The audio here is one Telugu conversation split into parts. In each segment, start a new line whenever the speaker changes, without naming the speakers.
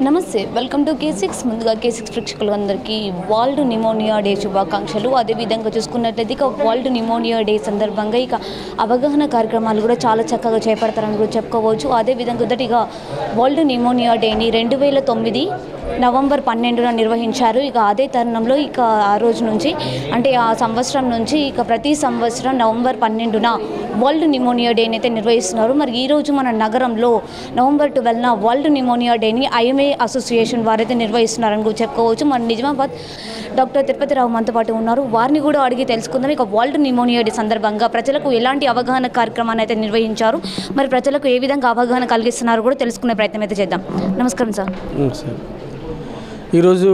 నమస్తే వెల్కమ్ టు కే సిక్స్ ముందుగా కే సిక్స్ ప్రేక్షకులందరికీ వరల్డ్ నిమోనియా డే శుభాకాంక్షలు అదేవిధంగా చూసుకున్నట్లయితే ఇక వరల్డ్ నిమోనియా డే సందర్భంగా ఇక అవగాహన కార్యక్రమాలు కూడా చాలా చక్కగా చేపడతారని కూడా చెప్పుకోవచ్చు అదేవిధంగా మొదటిగా వరల్డ్ నిమోనియా డేని రెండు వేల తొమ్మిది నవంబర్ పన్నెండున నిర్వహించారు ఇక అదే తరుణంలో ఇక ఆ రోజు నుంచి అంటే ఆ సంవత్సరం నుంచి ఇక ప్రతి సంవత్సరం నవంబర్ పన్నెండున వరల్డ్ నిమోనియా డేని అయితే నిర్వహిస్తున్నారు మరి ఈ రోజు మన నగరంలో నవంబర్ ట్వెల్వ్న వరల్డ్ నిమోనియా డేని ఐఎంఏ అసోసియేషన్ వారైతే నిర్వహిస్తున్నారని కూడా చెప్పుకోవచ్చు మన నిజామాబాద్ డాక్టర్ తిరుపతి రావు మనతో పాటు ఉన్నారు వారిని కూడా అడిగి తెలుసుకుందాం ఇక వరల్డ్ నిమోనియా డే సందర్భంగా ప్రజలకు ఎలాంటి అవగాహన కార్యక్రమాన్ని అయితే నిర్వహించారు మరి ప్రజలకు ఏ విధంగా అవగాహన కలిగిస్తున్నారో కూడా తెలుసుకునే ప్రయత్నం అయితే చేద్దాం నమస్కారం సార్
ఉం, సరే ఈరోజు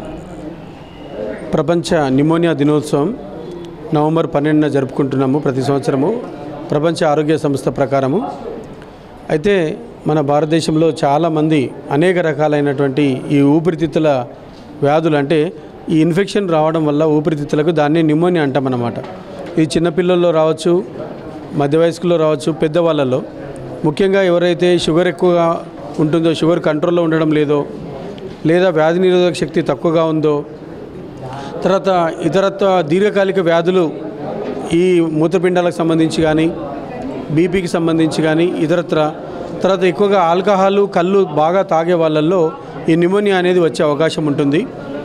ప్రపంచ నిమోనియా దినోత్సవం నవంబర్ పన్నెండున జరుపుకుంటున్నాము ప్రతి సంవత్సరము ప్రపంచ ఆరోగ్య సంస్థ ప్రకారము అయితే మన భారతదేశంలో చాలామంది అనేక రకాలైనటువంటి ఈ ఊపిరితిత్తుల వ్యాధులు అంటే ఈ ఇన్ఫెక్షన్ రావడం వల్ల ఊపిరితిత్తులకు దాన్ని నిమోనియా అంటామన్నమాట ఇది చిన్నపిల్లల్లో రావచ్చు మధ్య వయస్కులో రావచ్చు పెద్దవాళ్ళలో ముఖ్యంగా ఎవరైతే షుగర్ ఎక్కువగా ఉంటుందో షుగర్ కంట్రోల్లో ఉండడం లేదో లేదా వ్యాధి నిరోధక శక్తి తక్కువగా ఉందో తర్వాత ఇతరత్వ దీర్ఘకాలిక వ్యాధులు ఈ మూత్రపిండాలకు సంబంధించి కానీ బీపీకి సంబంధించి కానీ ఇతరత్ర తర్వాత ఎక్కువగా ఆల్కహాల్ కళ్ళు బాగా తాగే వాళ్ళల్లో ఈ నిమోనియా అనేది వచ్చే అవకాశం ఉంటుంది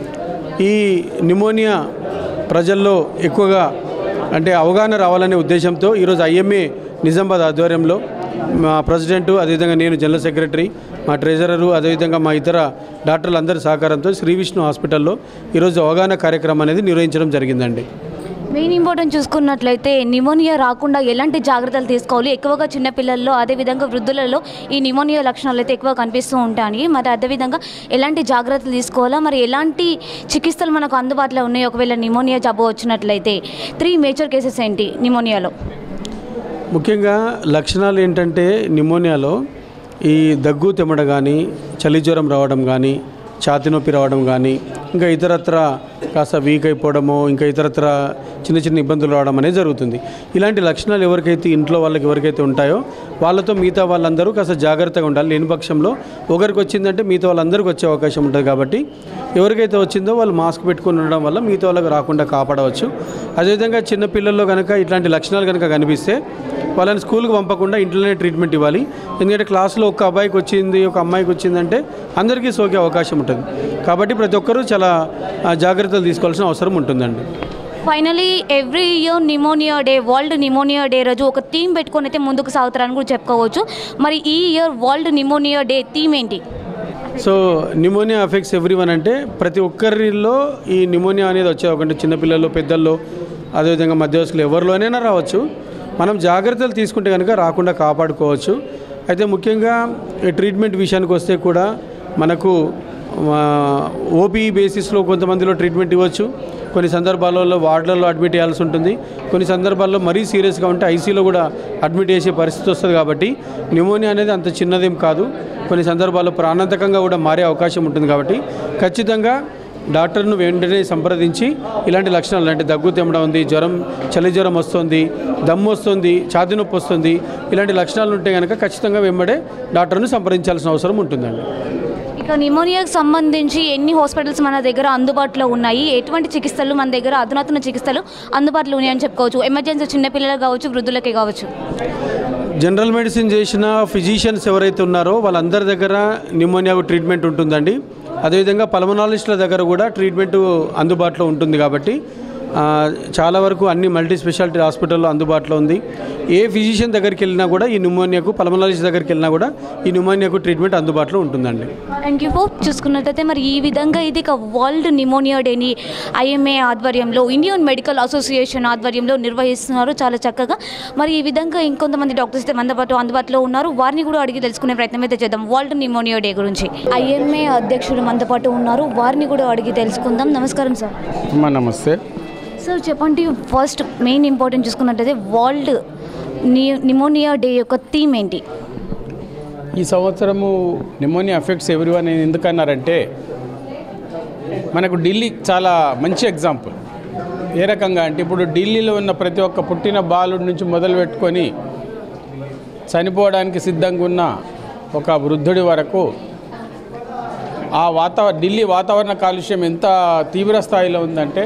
ఈ నిమోనియా ప్రజల్లో ఎక్కువగా అంటే అవగాహన రావాలనే ఉద్దేశంతో ఈరోజు ఐఎంఏ నిజామాబాద్ ఆధ్వర్యంలో మా ప్రెసిడెంట్ అదేవిధంగా నేను జనరల్ సెక్రటరీ మా ట్రెజరరు అదేవిధంగా మా ఇతర డాక్టర్లు అందరి సహకారంతో శ్రీ విష్ణు హాస్పిటల్లో ఈరోజు అవగాహన కార్యక్రమం అనేది నిర్వహించడం జరిగిందండి
మెయిన్ ఇంపార్టెంట్ చూసుకున్నట్లయితే నిమోనియా రాకుండా ఎలాంటి జాగ్రత్తలు తీసుకోవాలి ఎక్కువగా చిన్నపిల్లల్లో అదేవిధంగా వృద్ధులలో ఈ నిమోనియా లక్షణాలు అయితే ఎక్కువ కనిపిస్తూ ఉంటాయి మరి అదేవిధంగా ఎలాంటి జాగ్రత్తలు తీసుకోవాలా మరి ఎలాంటి చికిత్సలు మనకు అందుబాటులో ఉన్నాయి ఒకవేళ నిమోనియా జబ్బు వచ్చినట్లయితే త్రీ మేజర్ కేసెస్ ఏంటి నిమోనియాలో
ముఖ్యంగా లక్షణాలు ఏంటంటే నిమోనియాలో ఈ దగ్గు తెమ్మడ కానీ చలి జ్వరం రావడం కానీ ఛాతి నొప్పి రావడం కానీ ఇంకా ఇతరత్ర కాస్త వీక్ అయిపోవడము ఇంకా ఇతరత్ర చిన్న చిన్న ఇబ్బందులు రావడం అనేది జరుగుతుంది ఇలాంటి లక్షణాలు ఎవరికైతే ఇంట్లో వాళ్ళకి ఎవరికైతే ఉంటాయో వాళ్ళతో మిగతా వాళ్ళందరూ కాస్త జాగ్రత్తగా ఉండాలి లేని పక్షంలో ఒకరికి వచ్చిందంటే మిగతా వాళ్ళందరికీ వచ్చే అవకాశం ఉంటుంది కాబట్టి ఎవరికైతే వచ్చిందో వాళ్ళు మాస్క్ పెట్టుకొని ఉండడం వల్ల మిగతా వాళ్ళకి రాకుండా కాపాడవచ్చు అదేవిధంగా చిన్న పిల్లల్లో కనుక ఇట్లాంటి లక్షణాలు కనుక కనిపిస్తే వాళ్ళని స్కూల్కి పంపకుండా ఇంట్లోనే ట్రీట్మెంట్ ఇవ్వాలి ఎందుకంటే క్లాస్లో ఒక అబ్బాయికి వచ్చింది ఒక అమ్మాయికి వచ్చిందంటే అందరికీ సోకే అవకాశం ఉంటుంది కాబట్టి ప్రతి ఒక్కరూ చాలా ఆ, జాగ్రత్తలు తీసుకోవాల్సిన అవసరం ఉంటుందండి
finally every year pneumonia day world pneumonia day రోజు ఒక థీమ్ పెట్టుకొని అయితే ముందుకు సాగుతారని కూడా చెప్పుకోవచ్చు మరి ఈ year world pneumonia day theme ఏంటి
so pneumonia affects everyone అంటే ప్రతి ఒక్కరిలో ఈ నిమోనియా అనేది వచ్చే ఒకటి చిన్నపిల్లలు పెద్దల్లో అదేవిధంగా మధ్యవయస్కులు ఎవరిలోనైనా రావచ్చు మనం జాగ్రత్తలు తీసుకుంటే కనుక రాకుండా కాపాడుకోవచ్చు అయితే ముఖ్యంగా ఈ ట్రీట్మెంట్ విషయానికి వస్తే కూడా మనకు ఓపీ బేసిస్లో కొంతమందిలో ట్రీట్మెంట్ ఇవ్వచ్చు కొన్ని సందర్భాలలో వార్డులలో అడ్మిట్ చేయాల్సి ఉంటుంది కొన్ని సందర్భాల్లో మరీ సీరియస్గా ఉంటే ఐసీలో కూడా అడ్మిట్ చేసే పరిస్థితి వస్తుంది కాబట్టి న్యూమోనియా అనేది అంత చిన్నదేం కాదు కొన్ని సందర్భాల్లో ప్రాణాంతకంగా కూడా మారే అవకాశం ఉంటుంది కాబట్టి ఖచ్చితంగా డాక్టర్ను వెంటనే సంప్రదించి ఇలాంటి లక్షణాలు అంటే దగ్గు తెమ్మడం ఉంది జ్వరం చలి జ్వరం వస్తుంది దమ్ము వస్తుంది ఛాతి నొప్పి వస్తుంది ఇలాంటి లక్షణాలు ఉంటే కనుక ఖచ్చితంగా వెంబడే డాక్టర్ను సంప్రదించాల్సిన అవసరం ఉంటుందండి
ఇక నిమోనియాకి సంబంధించి ఎన్ని హాస్పిటల్స్ మన దగ్గర అందుబాటులో ఉన్నాయి ఎటువంటి చికిత్సలు మన దగ్గర అధునాతన చికిత్సలు అందుబాటులో ఉన్నాయని చెప్పుకోవచ్చు ఎమర్జెన్సీ చిన్నపిల్లలకు కావచ్చు వృద్ధులకే కావచ్చు
జనరల్ మెడిసిన్ చేసిన ఫిజిషియన్స్ ఎవరైతే ఉన్నారో వాళ్ళందరి దగ్గర నిమోనియాకు ట్రీట్మెంట్ ఉంటుందండి అదేవిధంగా పల్మనాలజిస్టుల దగ్గర కూడా ట్రీట్మెంట్ అందుబాటులో ఉంటుంది కాబట్టి ఆ, చాలా వరకు అన్ని మల్టీ స్పెషాలిటీ హాస్పిటల్లో అందుబాటులో ఉంది ఏ ఫిజిషియన్ దగ్గరికి వెళ్ళినా కూడా ఈ న్యూమోనియాకు పల్మనాలజిస్ట్ దగ్గరికి వెళ్ళినా కూడా ఈ న్యూమోనియాకు ట్రీట్మెంట్ అందుబాటులో ఉంటుందండి
థ్యాంక్ యూ ఫోర్ చూసుకున్నట్టయితే మరి ఈ విధంగా ఇది ఇక వరల్డ్ నిమోనియా డేని ఐఎంఏ ఆధ్వర్యంలో ఇండియన్ మెడికల్ అసోసియేషన్ ఆధ్వర్యంలో నిర్వహిస్తున్నారు చాలా చక్కగా మరి ఈ విధంగా ఇంకొంతమంది డాక్టర్స్ అయితే మనతో పాటు అందుబాటులో ఉన్నారు వారిని కూడా అడిగి తెలుసుకునే ప్రయత్నం అయితే చేద్దాం వరల్డ్ నిమోనియా డే గురించి ఐఎంఏ అధ్యక్షుడు మనతో పాటు ఉన్నారు వారిని కూడా అడిగి తెలుసుకుందాం నమస్కారం సార్
అమ్మా నమస్తే
సార్ చెప్పండి ఫస్ట్ మెయిన్ ఇంపార్టెంట్ చూసుకున్నట్టయితే వరల్డ్ ని నిమోనియా డే యొక్క థీమ్ ఏంటి
ఈ సంవత్సరము నిమోనియా ఎఫెక్ట్స్ ఎవ్రీ వన్ ఎందుకన్నారంటే మనకు ఢిల్లీ చాలా మంచి ఎగ్జాంపుల్ ఏ రకంగా అంటే ఇప్పుడు ఢిల్లీలో ఉన్న ప్రతి ఒక్క పుట్టిన బాలుడి నుంచి మొదలు పెట్టుకొని చనిపోవడానికి సిద్ధంగా ఉన్న ఒక వృద్ధుడి వరకు ఆ వాతావరణ ఢిల్లీ వాతావరణ కాలుష్యం ఎంత తీవ్ర స్థాయిలో ఉందంటే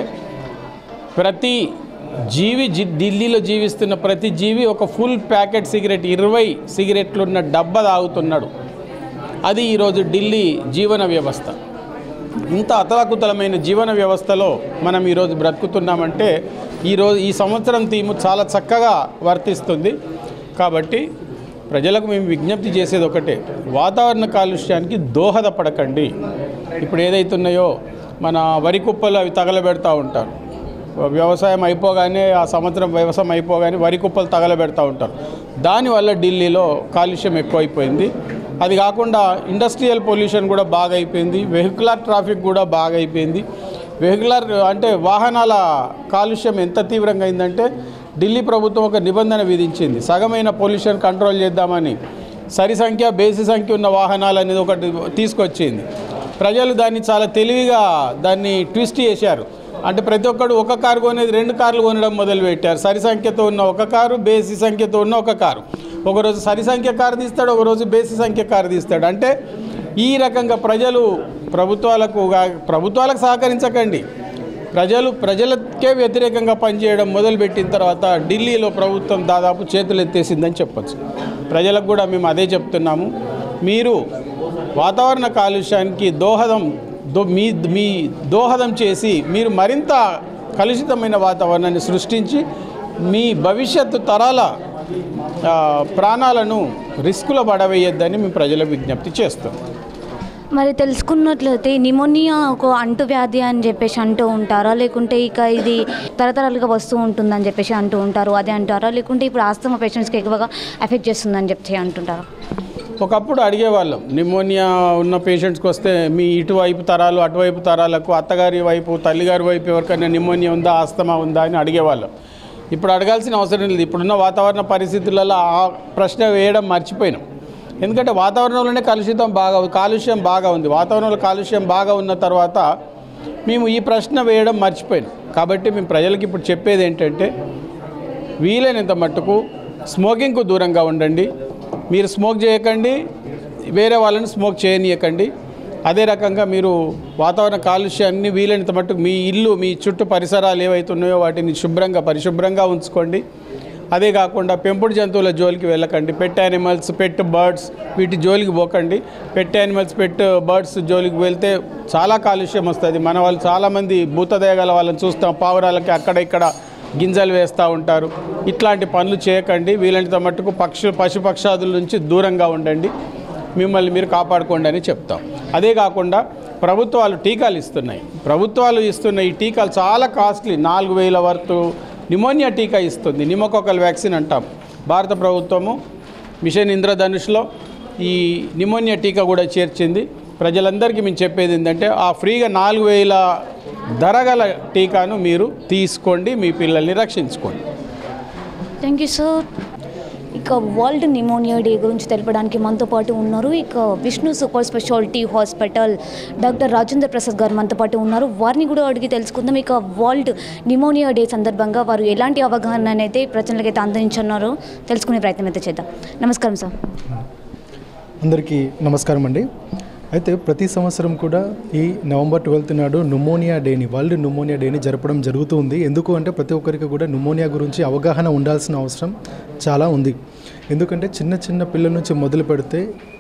ప్రతి జీవి జి ఢిల్లీలో జీవిస్తున్న ప్రతి జీవి ఒక ఫుల్ ప్యాకెట్ సిగరెట్ ఇరవై సిగరెట్లు ఉన్న డబ్బా తాగుతున్నాడు అది ఈరోజు ఢిల్లీ జీవన వ్యవస్థ ఇంత అతలాకుతలమైన జీవన వ్యవస్థలో మనం ఈరోజు బ్రతుకుతున్నామంటే ఈరోజు ఈ సంవత్సరం థీము చాలా చక్కగా వర్తిస్తుంది కాబట్టి ప్రజలకు మేము విజ్ఞప్తి చేసేది ఒకటే వాతావరణ కాలుష్యానికి దోహదపడకండి ఇప్పుడు ఏదైతున్నాయో మన వరి కుప్పలు అవి తగలబెడతా ఉంటారు వ్యవసాయం అయిపోగానే ఆ సంవత్సరం వ్యవసాయం అయిపోగానే వరి కుప్పలు తగలబెడతా ఉంటారు దానివల్ల ఢిల్లీలో కాలుష్యం ఎక్కువైపోయింది అది కాకుండా ఇండస్ట్రియల్ పొల్యూషన్ కూడా బాగా అయిపోయింది వెహికులర్ ట్రాఫిక్ కూడా బాగా అయిపోయింది వెహికులర్ అంటే వాహనాల కాలుష్యం ఎంత తీవ్రంగా అయిందంటే ఢిల్లీ ప్రభుత్వం ఒక నిబంధన విధించింది సగమైన పొల్యూషన్ కంట్రోల్ చేద్దామని సరి సంఖ్య బేసి సంఖ్య ఉన్న వాహనాలు అనేది ఒకటి తీసుకొచ్చింది ప్రజలు దాన్ని చాలా తెలివిగా దాన్ని ట్విస్ట్ చేశారు అంటే ప్రతి ఒక్కడు ఒక కారు కొనేది రెండు కార్లు కొనడం మొదలుపెట్టారు సరి సంఖ్యతో ఉన్న ఒక కారు బేసి సంఖ్యతో ఉన్న ఒక కారు ఒకరోజు సరి సంఖ్య కారు తీస్తాడు ఒకరోజు బేసి సంఖ్య కారు తీస్తాడు అంటే ఈ రకంగా ప్రజలు ప్రభుత్వాలకు గా- ప్రభుత్వాలకు సహకరించకండి ప్రజలు ప్రజలకే వ్యతిరేకంగా పనిచేయడం మొదలుపెట్టిన తర్వాత ఢిల్లీలో ప్రభుత్వం దాదాపు చేతులు ఎత్తేసిందని చెప్పొచ్చు ప్రజలకు కూడా మేము అదే చెప్తున్నాము మీరు వాతావరణ కాలుష్యానికి దోహదం దో మీ మీ దోహదం చేసి మీరు మరింత కలుషితమైన వాతావరణాన్ని సృష్టించి మీ భవిష్యత్తు తరాల ఆ, ప్రాణాలను రిస్కులో పడవేయొద్దని మేము ప్రజలకు విజ్ఞప్తి చేస్తాం
మరి తెలుసుకున్నట్లయితే నిమోనియా ఒక అంటువ్యాధి అని చెప్పేసి అంటూ ఉంటారా లేకుంటే ఇక ఇది తరతరాలుగా వస్తూ ఉంటుందని చెప్పేసి అంటూ ఉంటారు అదే అంటారా లేకుంటే ఇప్పుడు ఆస్తమా పేషెంట్స్కి ఎక్కువగా ఎఫెక్ట్ చేస్తుందని చెప్పి అంటుంటారా
ఒకప్పుడు అడిగేవాళ్ళం నిమోనియా ఉన్న పేషెంట్స్కి వస్తే మీ ఇటువైపు తరాలు అటువైపు తరాలకు అత్తగారి వైపు తల్లిగారి వైపు ఎవరికైనా నిమోనియా ఉందా ఆస్తమా ఉందా అని అడిగేవాళ్ళం ఇప్పుడు అడగాల్సిన అవసరం లేదు ఇప్పుడున్న వాతావరణ పరిస్థితులలో ఆ ప్రశ్న వేయడం మర్చిపోయినాం ఎందుకంటే వాతావరణంలోనే కలుషితం బాగా కాలుష్యం బాగా ఉంది వాతావరణంలో కాలుష్యం బాగా ఉన్న తర్వాత మేము ఈ ప్రశ్న వేయడం మర్చిపోయినాం కాబట్టి మేము ప్రజలకు ఇప్పుడు చెప్పేది ఏంటంటే వీలైనంత మట్టుకు స్మోకింగ్కు దూరంగా ఉండండి మీరు స్మోక్ చేయకండి వేరే వాళ్ళని స్మోక్ చేయనీయకండి అదే రకంగా మీరు వాతావరణ కాలుష్యాన్ని వీలైనంత మట్టుకు మీ ఇల్లు మీ చుట్టూ పరిసరాలు ఏవైతే ఉన్నాయో వాటిని శుభ్రంగా పరిశుభ్రంగా ఉంచుకోండి అదే కాకుండా పెంపుడు జంతువుల జోలికి వెళ్ళకండి పెట్ యానిమల్స్ పెట్ బర్డ్స్ వీటి జోలికి పోకండి పెట్ యానిమల్స్ పెట్ బర్డ్స్ జోలికి వెళ్తే చాలా కాలుష్యం వస్తుంది మన వాళ్ళు చాలామంది భూతదయగల వాళ్ళని చూస్తాం పావురాలకి అక్కడ ఇక్కడ గింజలు వేస్తూ ఉంటారు ఇట్లాంటి పనులు చేయకండి వీలైనంత మట్టుకు పక్షు పశుపక్షాదుల నుంచి దూరంగా ఉండండి మిమ్మల్ని మీరు కాపాడుకోండి అని చెప్తాం అదే కాకుండా ప్రభుత్వాలు టీకాలు ఇస్తున్నాయి ప్రభుత్వాలు ఇస్తున్న ఈ టీకాలు చాలా కాస్ట్లీ నాలుగు వేల వరకు నిమోనియా టీకా ఇస్తుంది నిమోకోకల్ వ్యాక్సిన్ అంటాం భారత ప్రభుత్వము మిషన్ ఇంద్రధనుష్లో ఈ నిమోనియా టీకా కూడా చేర్చింది ప్రజలందరికీ మేము చెప్పేది ఏంటంటే ఆ ఫ్రీగా నాలుగు వేల ధర గల టీకాను మీరు తీసుకోండి మీ పిల్లల్ని రక్షించుకోండి
థ్యాంక్ యూ సార్ ఇక వరల్డ్ నిమోనియా డే గురించి తెలపడానికి మనతో పాటు ఉన్నారు ఇక Vishnu super speciality hospital doctor Rajendra Prasad గారు మనతో పాటు ఉన్నారు వారిని కూడా అడిగి తెలుసుకుందాం ఇక వరల్డ్ నిమోనియా డే సందర్భంగా వారు ఎలాంటి అవగాహన అయితే ప్రజలకైతే అయితే అందించున్నారో తెలుసుకునే ప్రయత్నం అయితే చేద్దాం నమస్కారం సార్
అందరికీ నమస్కారం అండి అయితే ప్రతి సంవత్సరం కూడా ఈ నవంబర్ ట్వెల్త్ నాడు న్యూమోనియా డేని వరల్డ్ న్యూమోనియా డేని జరపడం జరుగుతూ ఉంది ఎందుకు అంటే ప్రతి ఒక్కరికి కూడా న్యూమోనియా గురించి అవగాహన ఉండాల్సిన అవసరం చాలా ఉంది ఎందుకంటే చిన్న చిన్న పిల్లల నుంచి మొదలు పెడితే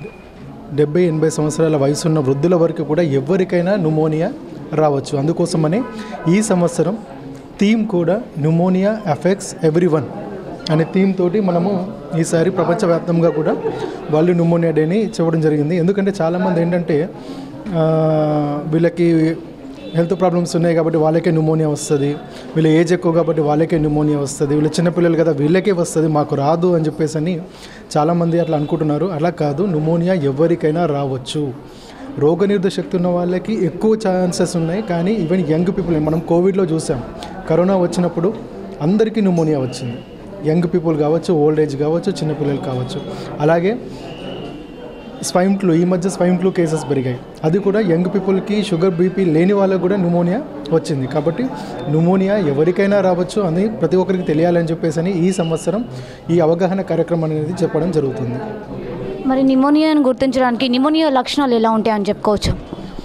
డెబ్బై ఎనభై సంవత్సరాల వయసు ఉన్న వృద్ధుల వరకు కూడా ఎవరికైనా న్యూమోనియా రావచ్చు అందుకోసమనే ఈ సంవత్సరం థీమ్ కూడా న్యూమోనియా ఎఫెక్ట్స్ ఎవ్రీ వన్ అనే థీమ్ తోటి మనము ఈసారి ప్రపంచవ్యాప్తంగా కూడా వాళ్ళు న్యూమోనియా డేని చెప్పడం జరిగింది ఎందుకంటే చాలామంది ఏంటంటే ఆ, వీళ్ళకి హెల్త్ ప్రాబ్లమ్స్ ఉన్నాయి కాబట్టి వాళ్ళకే న్యూమోనియా వస్తుంది వీళ్ళ ఏజ్ ఎక్కువ కాబట్టి వాళ్ళకే న్యూమోనియా వస్తుంది వీళ్ళు చిన్నపిల్లలు కదా వీళ్ళకే వస్తుంది మాకు రాదు అని చెప్పేసి అని చాలామంది అట్లా అనుకుంటున్నారు అలా కాదు న్యూమోనియా ఎవరికైనా రావచ్చు రోగనిరోధక శక్తి ఉన్న వాళ్ళకి ఎక్కువ ఛాన్సెస్ ఉన్నాయి కానీ ఈవెన్ యంగ్ పీపుల్ మనం కోవిడ్లో చూసాం కరోనా వచ్చినప్పుడు అందరికీ న్యూమోనియా వచ్చింది యంగ్ పీపుల్ కావచ్చు ఓల్డ్ ఏజ్ కావచ్చు చిన్నపిల్లలు కావచ్చు అలాగే స్వైన్ ఫ్లూ ఈ మధ్య స్వైన్ ఫ్లూ కేసెస్ పెరిగాయి అది కూడా యంగ్ పీపుల్కి షుగర్ బీపీ లేని వాళ్ళకు కూడా న్యూమోనియా వచ్చింది కాబట్టి న్యూమోనియా ఎవరికైనా రావచ్చు అని ప్రతి ఒక్కరికి తెలియాలని చెప్పేసి అని ఈ సంవత్సరం ఈ అవగాహన కార్యక్రమం అనేది చెప్పడం జరుగుతుంది
మరి నిమోనియాను గుర్తించడానికి నిమోనియా లక్షణాలు ఎలా ఉంటాయని చెప్పుకోవచ్చు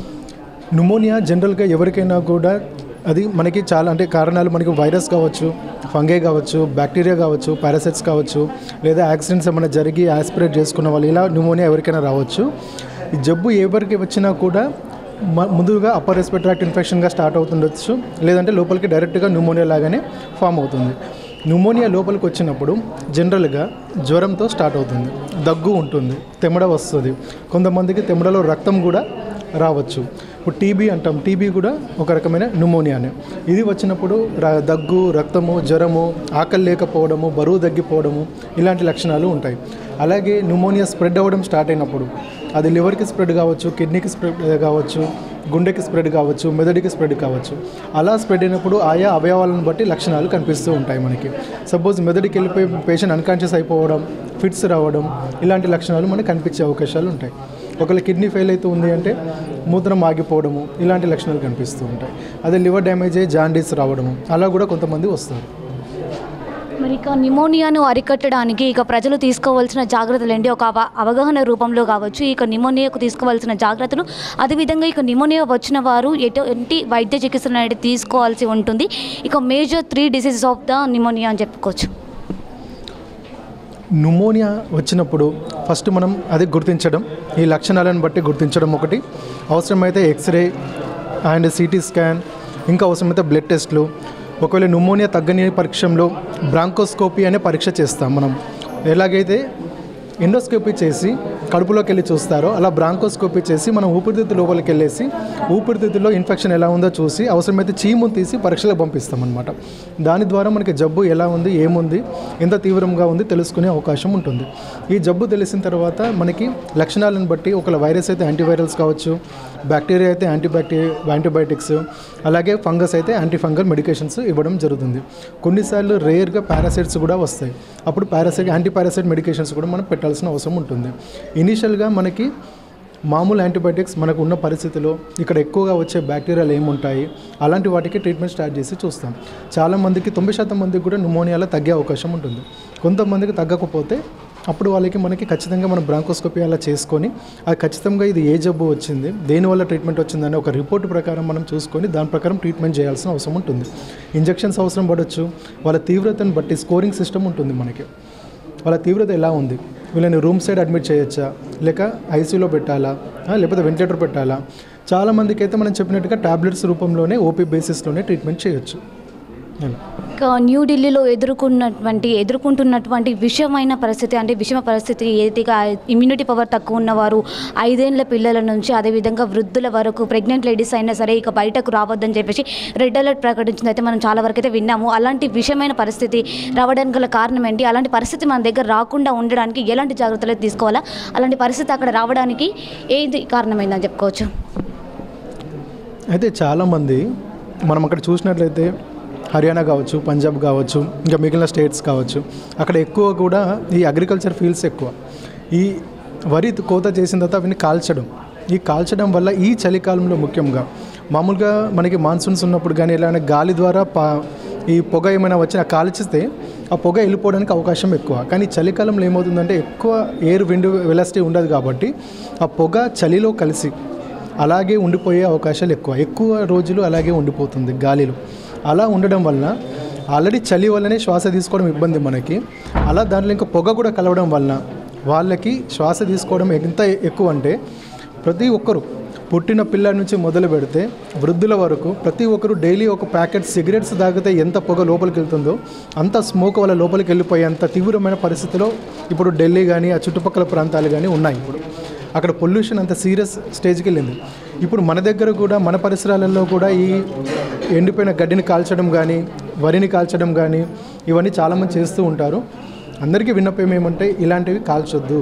న్యూమోనియా జనరల్గా ఎవరికైనా కూడా అది మనకి చాలా అంటే కారణాలు మనకి వైరస్ కావచ్చు ఫంగే కావచ్చు బ్యాక్టీరియా కావచ్చు పారాసైట్స్ కావచ్చు లేదా యాక్సిడెంట్స్ ఏమైనా జరిగి ఆస్పిరేట్ చేసుకున్న వాళ్ళు ఇలా న్యూమోనియా ఎవరికైనా రావచ్చు ఈ జబ్బు ఎవరికి వచ్చినా కూడా మ- ముందుగా అప్పర్ రెస్పిరేటరీ ఇన్ఫెక్షన్గా స్టార్ట్ అవుతుండొచ్చు లేదంటే లోపలికి డైరెక్ట్గా న్యూమోనియా లాగానే ఫామ్ అవుతుంది న్యూమోనియా లోపలికి వచ్చినప్పుడు జనరల్గా జ్వరంతో స్టార్ట్ అవుతుంది దగ్గు ఉంటుంది తెమ్మడ వస్తుంది కొంతమందికి తెమ్మడలో రక్తం కూడా రావచ్చు ఇప్పుడు టీబీ అంటాం టీబీ కూడా ఒక రకమైన న్యూమోనియానే ఇది వచ్చినప్పుడు ర- దగ్గు రక్తము జ్వరము ఆకలి లేకపోవడము బరువు తగ్గిపోవడము ఇలాంటి లక్షణాలు ఉంటాయి అలాగే న్యూమోనియా స్ప్రెడ్ అవ్వడం స్టార్ట్ అయినప్పుడు అది లివర్కి స్ప్రెడ్ కావచ్చు కిడ్నీకి స్ప్రెడ్ కావచ్చు గుండెకి స్ప్రెడ్ కావచ్చు మెదడుకి స్ప్రెడ్ కావచ్చు అలా స్ప్రెడ్ అయినప్పుడు ఆయా అవయవాలను బట్టి లక్షణాలు కనిపిస్తూ ఉంటాయి మనకి సపోజ్ మెదడుకి వెళ్ళిపోయి పేషెంట్ అన్కాన్షియస్ అయిపోవడం ఫిట్స్ రావడం ఇలాంటి లక్షణాలు మనకి కనిపించే అవకాశాలు ఉంటాయి ఒకవేళ కిడ్నీ ఫెయిల్ అవుతూ ఉంది అంటే మూత్రం ఆగిపోవడము ఇలాంటి లక్షణాలు కనిపిస్తూ ఉంటాయి అదే లివర్ డ్యామేజ్ అయ్యి జాండీస్ రావడము అలా కూడా కొంతమంది వస్తారు
మరి ఇక నిమోనియాను అరికట్టడానికి ఇక ప్రజలు తీసుకోవాల్సిన జాగ్రత్తలు ఏంటి ఒక అవ అవగాహన రూపంలో కావచ్చు ఇక నిమోనియాకు తీసుకోవాల్సిన జాగ్రత్తలు అదేవిధంగా ఇక నిమోనియా వచ్చిన వారు ఎటువంటి వైద్య చికిత్సలు అనేది తీసుకోవాల్సి ఉంటుంది ఇక major three diseases of the pneumonia అని చెప్పుకోవచ్చు
న్యూమోనియా వచ్చినప్పుడు ఫస్ట్ మనం అది గుర్తించడం ఈ లక్షణాలను బట్టి గుర్తించడం ఒకటి అవసరమైతే ఎక్స్రే అండ్ సిటీ స్కాన్ ఇంకా అవసరమైతే బ్లడ్ టెస్ట్లు ఒకవేళ న్యూమోనియా తగ్గని పరీక్షలో బ్రాంకోస్కోపీ అనే పరీక్ష చేస్తాం మనం ఎలాగైతే ఎండోస్కోపీ చేసి కడుపులోకి వెళ్ళి చూస్తారో అలా బ్రాంకోస్కోపీ చేసి మనం ఊపిరితిత్తు లోపలికి వెళ్ళేసి ఊపిరితిత్తులో ఇన్ఫెక్షన్ ఎలా ఉందో చూసి అవసరమైతే చీమును తీసి పరీక్షలకు పంపిస్తాం అనమాట దాని ద్వారా మనకి జబ్బు ఎలా ఉంది ఏముంది ఎంత తీవ్రంగా ఉంది తెలుసుకునే అవకాశం ఉంటుంది ఈ జబ్బు తెలిసిన తర్వాత మనకి లక్షణాలను బట్టి ఒకవేళ వైరస్ అయితే యాంటీవైరల్స్ కావచ్చు బ్యాక్టీరియా అయితే యాంటీబ్యాక్టీ యాంటీబయాటిక్స్ అలాగే ఫంగస్ అయితే యాంటీఫంగల్ మెడికేషన్స్ ఇవ్వడం జరుగుతుంది కొన్నిసార్లు రేర్గా పారాసైట్స్ కూడా వస్తాయి అప్పుడు పారాసైట్ యాంటీ పారాసైట్ మెడికేషన్స్ కూడా మనం పెట్టాల్సిన అవసరం ఉంటుంది ఇనీషియల్గా మనకి మామూలు యాంటీబయాటిక్స్ మనకు ఉన్న పరిస్థితిలో ఇక్కడ ఎక్కువగా వచ్చే బ్యాక్టీరియాలు ఏముంటాయి అలాంటి వాటికి ట్రీట్మెంట్ స్టార్ట్ చేసి చూస్తాం చాలా మందికి తొంభై శాతం మందికి కూడా న్యూమోనియాలో తగ్గే అవకాశం ఉంటుంది కొంతమందికి తగ్గకపోతే అప్పుడు వాళ్ళకి మనకి ఖచ్చితంగా మనం బ్రాంకోస్కోపీ అలా చేసుకొని అది ఖచ్చితంగా ఇది ఏ జబ్బు వచ్చింది దేనివల్ల ట్రీట్మెంట్ వచ్చిందని ఒక రిపోర్ట్ ప్రకారం మనం చూసుకొని దాని ప్రకారం ట్రీట్మెంట్ చేయాల్సిన అవసరం ఉంటుంది ఇంజెక్షన్స్ అవసరం పడవచ్చు వాళ్ళ తీవ్రతను బట్టి స్కోరింగ్ సిస్టమ్ ఉంటుంది మనకి వాళ్ళ తీవ్రత ఎలా ఉంది వీళ్ళని రూమ్ సైడ్ అడ్మిట్ చేయొచ్చా లేక ఐసీయూలో పెట్టాలా ఆ, లేకపోతే వెంటిలేటర్ పెట్టాలా చాలామందికి అయితే మనం చెప్పినట్టుగా టాబ్లెట్స్ రూపంలోనే ఓపీ బేసిస్లోనే ట్రీట్మెంట్ చేయొచ్చు అలా
ఇక న్యూఢిల్లీలో ఎదుర్కొన్నటువంటి ఎదుర్కొంటున్నటువంటి విషమైన పరిస్థితి అంటే విషమ పరిస్థితి ఏదైతే ఇక ఇమ్యూనిటీ పవర్ తక్కువ ఉన్నవారు ఐదేళ్ల పిల్లల నుంచి అదేవిధంగా వృద్ధుల వరకు ప్రెగ్నెంట్ లేడీస్ అయినా సరే ఇక బయటకు రావద్దని చెప్పేసి రెడ్ అలర్ట్ ప్రకటించింది అయితే మనం చాలా వరకు అయితే విన్నాము అలాంటి విషమైన పరిస్థితి రావడానికి గల కారణం ఏంటి అలాంటి పరిస్థితి మన దగ్గర రాకుండా ఉండడానికి ఎలాంటి జాగ్రత్తలు అయితే తీసుకోవాలా అలాంటి పరిస్థితి అక్కడ రావడానికి ఏది కారణమైందని చెప్పుకోవచ్చు
అయితే చాలామంది మనం అక్కడ చూసినట్లయితే హర్యానా కావచ్చు పంజాబ్ కావచ్చు ఇంకా మిగిలిన స్టేట్స్ కావచ్చు అక్కడ ఎక్కువ కూడా ఈ అగ్రికల్చర్ ఫీల్డ్స్ ఎక్కువ ఈ వరి కోత చేసిన తర్వాత అవన్నీ కాల్చడం ఈ కాల్చడం వల్ల ఈ చలికాలంలో ముఖ్యంగా మామూలుగా మనకి మాన్సూన్స్ ఉన్నప్పుడు కానీ ఇలానే గాలి ద్వారా పా ఈ పొగ ఏమైనా వచ్చినా కాల్చిస్తే ఆ పొగ వెళ్ళిపోవడానికి అవకాశం ఎక్కువ కానీ చలికాలంలో ఏమవుతుందంటే ఎక్కువ ఎయిర్ విండ్ వెలాసిటీ ఉండదు కాబట్టి ఆ పొగ చలిలో కలిసి అలాగే ఉండిపోయే అవకాశాలు ఎక్కువ ఎక్కువ రోజులు అలాగే ఉండిపోతుంది గాలిలో అలా ఉండడం వల్ల ఆల్రెడీ చలి వల్లనే శ్వాస తీసుకోవడం ఇబ్బంది మనకి అలా దాంట్లో ఇంకా పొగ కూడా కలవడం వలన వాళ్ళకి శ్వాస తీసుకోవడం ఎంత ఎక్కువ అంటే ప్రతి ఒక్కరు పుట్టిన పిల్లల నుంచి మొదలు పెడితే వృద్ధుల వరకు ప్రతి ఒక్కరు డైలీ ఒక ప్యాకెట్ సిగరెట్స్ తాగితే ఎంత పొగ లోపలికి వెళ్తుందో అంత స్మోక్ వల్ల లోపలికి వెళ్ళిపోయేంత తీవ్రమైన పరిస్థితిలో ఇప్పుడు ఢిల్లీ కానీ ఆ చుట్టుపక్కల ప్రాంతాలు కానీ ఉన్నాయి ఇప్పుడు అక్కడ పొల్యూషన్ అంత సీరియస్ స్టేజ్కి వెళ్ళింది ఇప్పుడు మన దగ్గర కూడా మన పరిసరాలలో కూడా ఈ ఎండిపోయిన గడ్డిని కాల్చడం కానీ వరిని కాల్చడం కానీ ఇవన్నీ చాలామంది చేస్తూ ఉంటారు అందరికీ విన్నపం ఏమంటే ఇలాంటివి కాల్చొద్దు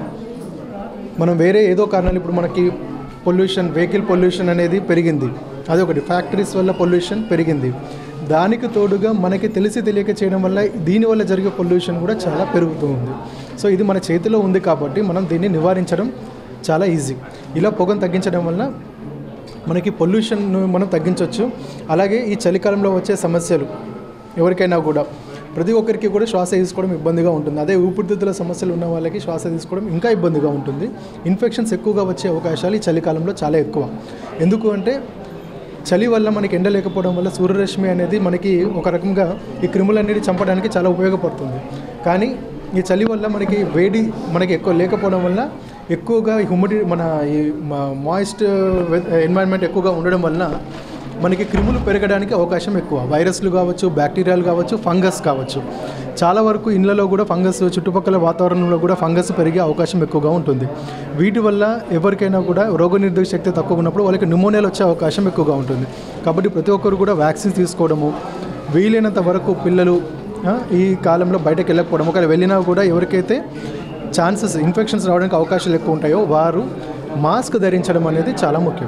మనం వేరే ఏదో కారణాలు ఇప్పుడు మనకి పొల్యూషన్ వెహికల్ పొల్యూషన్ అనేది పెరిగింది అదొకటి ఫ్యాక్టరీస్ వల్ల పొల్యూషన్ పెరిగింది దానికి తోడుగా మనకి తెలిసి తెలియక చేయడం వల్ల దీనివల్ల జరిగే పొల్యూషన్ కూడా చాలా పెరుగుతూ ఉంది సో ఇది మన చేతిలో ఉంది కాబట్టి మనం దీన్ని నివారించడం చాలా ఈజీ ఇలా పొగను తగ్గించడం వల్ల మనకి పొల్యూషన్ మనం తగ్గించవచ్చు అలాగే ఈ చలికాలంలో వచ్చే సమస్యలు ఎవరికైనా కూడా ప్రతి ఒక్కరికి కూడా శ్వాస తీసుకోవడం ఇబ్బందిగా ఉంటుంది అదే ఊపిరితిత్తుల సమస్యలు ఉన్న వాళ్ళకి శ్వాస తీసుకోవడం ఇంకా ఇబ్బందిగా ఉంటుంది ఇన్ఫెక్షన్స్ ఎక్కువగా వచ్చే అవకాశాలు ఈ చలికాలంలో చాలా ఎక్కువ ఎందుకు అంటే చలి వల్ల మనకి ఎండ లేకపోవడం వల్ల సూర్యరశ్మి అనేది మనకి ఒక రకంగా ఈ క్రిములన్నిటి చంపడానికి చాలా ఉపయోగపడుతుంది కానీ ఈ చలి వల్ల మనకి వేడి మనకి ఎక్కువ లేకపోవడం వల్ల ఎక్కువగా హ్యూమిడి మన ఈ మాయిస్ట్ ఎన్వైరన్మెంట్ ఎక్కువగా ఉండడం వల్ల మనకి క్రిములు పెరగడానికి అవకాశం ఎక్కువ వైరస్లు కావచ్చు బ్యాక్టీరియాలు కావచ్చు ఫంగస్ కావచ్చు చాలా వరకు ఇళ్లలో కూడా ఫంగస్ చుట్టుపక్కల వాతావరణంలో కూడా ఫంగస్ పెరిగే అవకాశం ఎక్కువగా ఉంటుంది వీటి వల్ల ఎవరికైనా కూడా రోగనిరోధక శక్తి తక్కువ ఉన్నప్పుడు వాళ్ళకి న్యూమోనియాలు వచ్చే అవకాశం ఎక్కువగా ఉంటుంది కాబట్టి ప్రతి ఒక్కరు కూడా వ్యాక్సిన్ తీసుకోవడము వీలైనంత వరకు పిల్లలు ఆ, ఈ కాలంలో బయటకు వెళ్ళకపోవడం ఒకవేళ వెళ్ళినా కూడా ఎవరికైతే ఛాన్సెస్ ఇన్ఫెక్షన్స్ రావడానికి అవకాశాలు ఎక్కువ ఉంటాయో వారు మాస్క్ ధరించడం అనేది చాలా ముఖ్యం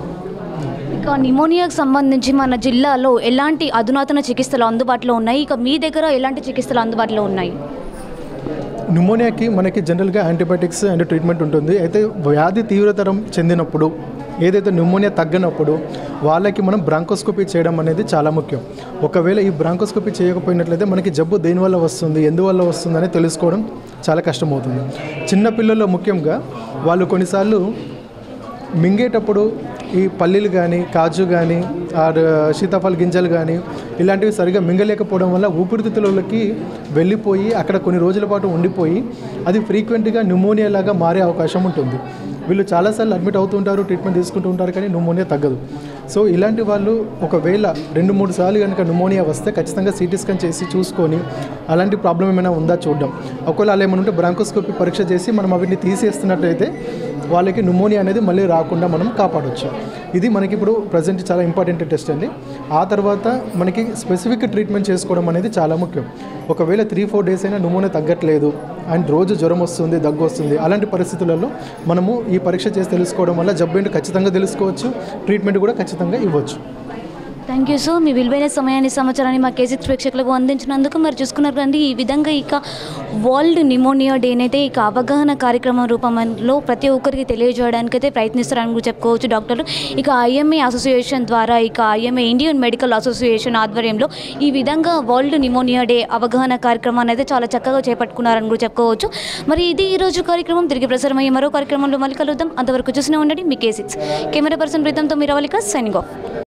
ఇక నిమోనియాకు సంబంధించి మన జిల్లాలో ఎలాంటి అధునాతన చికిత్సలు అందుబాటులో ఉన్నాయి ఇక మీ దగ్గర ఎలాంటి చికిత్సలు అందుబాటులో ఉన్నాయి
న్యూమోనియాకి మనకి జనరల్గా యాంటీబయాటిక్స్ అండ్ ట్రీట్మెంట్ ఉంటుంది అయితే వ్యాధి తీవ్రతరం చెందినప్పుడు ఏదైతే న్యూమోనియా తగ్గినప్పుడు వాళ్ళకి మనం బ్రాంకోస్కోపీ చేయడం అనేది చాలా ముఖ్యం ఒకవేళ ఈ బ్రాంకోస్కోపీ చేయకపోయినట్లయితే మనకి జబ్బు దేనివల్ల వస్తుంది ఎందువల్ల వస్తుందని తెలుసుకోవడం చాలా కష్టమవుతుంది చిన్న పిల్లల్లో ముఖ్యంగా వాళ్ళు కొన్నిసార్లు మింగేటప్పుడు ఈ పల్లీలు కానీ కాజు కానీ ఆర్ సీతాఫల గింజలు కానీ ఇలాంటివి సరిగా మింగలేకపోవడం వల్ల ఊపిరితిత్తులకి వెళ్ళిపోయి అక్కడ కొన్ని రోజుల పాటు ఉండిపోయి అది ఫ్రీక్వెంట్గా న్యూమోనియా లాగా మారే అవకాశం ఉంటుంది వీళ్ళు చాలాసార్లు అడ్మిట్ అవుతుంటారు ట్రీట్మెంట్ తీసుకుంటూ ఉంటారు కానీ న్యూమోనియా తగ్గదు సో ఇలాంటి వాళ్ళు ఒకవేళ రెండు మూడు సార్లు కనుక న్యూమోనియా వస్తే ఖచ్చితంగా సిటీ స్కాన్ చేసి చూసుకొని అలాంటి ప్రాబ్లం ఏమైనా ఉందా చూడడం ఒకవేళ అలా ఏమైనా ఉంటే బ్రాంకోస్కోపీ పరీక్ష చేసి మనం అవన్నీ తీసేస్తున్నట్టయితే వాళ్ళకి న్యూమోనియా అనేది మళ్ళీ రాకుండా మనం కాపాడవచ్చు ఇది మనకి ఇప్పుడు ప్రజెంట్ చాలా ఇంపార్టెంట్ టెస్ట్ అండి ఆ తర్వాత మనకి స్పెసిఫిక్ ట్రీట్మెంట్ చేసుకోవడం అనేది చాలా ముఖ్యం ఒకవేళ త్రీ ఫోర్ డేస్ అయినా న్యూమోనియా తగ్గట్లేదు అండ్ రోజు జ్వరం వస్తుంది దగ్గు వస్తుంది అలాంటి పరిస్థితులలో మనము ఈ పరీక్ష చేసి తెలుసుకోవడం వల్ల జబ్బు ఏంటో ఖచ్చితంగా తెలుసుకోవచ్చు ట్రీట్మెంట్ కూడా ఖచ్చితంగా ఇవ్వచ్చు
థ్యాంక్ యూ సార్ మీ విలువైన సమయాన్ని సమాచారాన్ని మా కేసీ ప్రేక్షకులకు అందించినందుకు మరి చూసుకున్నారు కండి ఈ విధంగా ఇక వరల్డ్ నిమోనియా డే అయితే ఇక అవగాహన కార్యక్రమం రూపంలో ప్రతి ఒక్కరికి తెలియజేయడానికి అయితే ప్రయత్నిస్తారని కూడా చెప్పుకోవచ్చు డాక్టర్లు ఇక ఐఎంఏ అసోసియేషన్ ద్వారా ఇక ఐఎంఏ ఇండియన్ మెడికల్ అసోసియేషన్ ఆధ్వర్యంలో ఈ విధంగా వరల్డ్ నిమోనియా డే అవగాహన కార్యక్రమాన్ని అయితే చాలా చక్కగా చేపట్టుకున్నారని కూడా చెప్పుకోవచ్చు మరి ఇది ఈ రోజు కార్యక్రమం తిరిగి ప్రసారమయ్యే మరో కార్యక్రమంలో మళ్ళీ కలుద్దాం అంతవరకు చూసినా ఉండండి మీ కేసిక్స్ కెమెరా పర్సన్ ప్రీతంతో మీరు అవలిక సైనింగ్ ఆఫ్